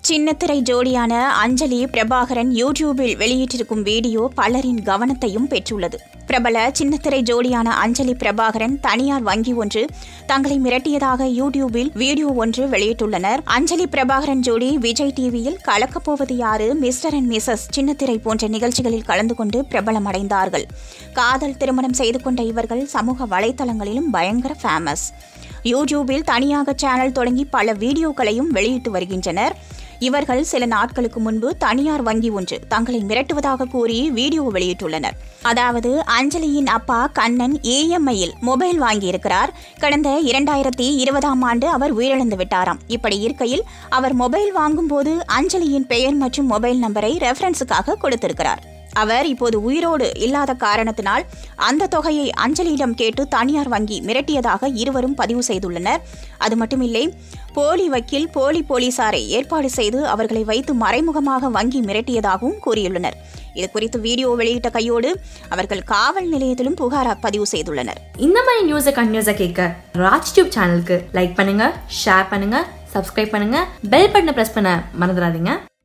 சின்னத்திரை ஜோடியான அஞ்சலி பிரபாகரன் யூடியூபில் வெளியிட்டிருக்கும் வீடியோ பலரின் கவனத்தையும் பெற்றுள்ளது பிரபல சின்னத்திரை ஜோடியான அஞ்சலி பிரபாகரன் தனியார் வங்கி ஒன்று தங்களை மிரட்டியதாக யூடியூபில் வீடியோ ஒன்று வெளியிட்டுள்ளனர் அஞ்சலி பிரபாகரன் ஜோடி விஜய் டிவியில் கலக்கப்போவது யாரு மிஸ்டர் அண்ட் மிஸ்ஸஸ் சின்னத்திரை போன்ற நிகழ்ச்சிகளில் கலந்து கொண்டு பிரபலமடைந்தார்கள் காதல் திருமணம் செய்து கொண்ட இவர்கள் சமூக வலைதளங்களிலும் பயங்கர ஃபேமஸ் யூடியூபில் தனியாக சேனல் தொடங்கி பல வீடியோக்களையும் வெளியிட்டு வருகின்றனர் இவர்கள் சில நாட்களுக்கு முன்பு தனியார் வங்கி ஒன்று தங்களை மிரட்டுவதாக கூறி வீடியோ வெளியிட்டுள்ளனர் அதாவது அஞ்சலியின் அப்பா கண்ணன் ஏஎம்ஐயில் மொபைல் வாங்கியிருக்கிறார் கடந்த இரண்டாயிரத்தி இருபதாம் ஆண்டு அவர் உயிரிழந்து விட்டாராம் இப்படி இருக்கையில் அவர் மொபைல் வாங்கும்போது அஞ்சலியின் பெயர் மற்றும் மொபைல் நம்பரை ரெஃபரன்ஸுக்காக கொடுத்திருக்கிறார் அவர் இப்போது உயிரோடு இல்லாத காரணத்தினால் அந்த தொகையை அஞ்சலியிடம் கேட்டு தனியார் வங்கி மிரட்டியதாக இருவரும் பதிவு செய்துள்ளனர் அது மட்டுமில்லை போலி வக்கீல் போலி போலீசாரை ஏற்பாடு செய்து அவர்களை வைத்து மறைமுகமாக வங்கி மிரட்டியதாகவும் கூறியுள்ளனர் இது குறித்து வீடியோ வெளியிட்ட கையோடு அவர்கள் காவல் நிலையத்திலும் புகார் பதிவு செய்துள்ளனர் இந்த மாதிரி நியூஸை கண்டினியூஸாக கேட்க ராஜ் டியூப் சேனலுக்கு லைக் பண்ணுங்க ஷேர் பண்ணுங்க சப்ஸ்கிரைப் பண்ணுங்க பெல் பட்டனை ப்ரெஸ் பண்ண மறந்துடாதீங்க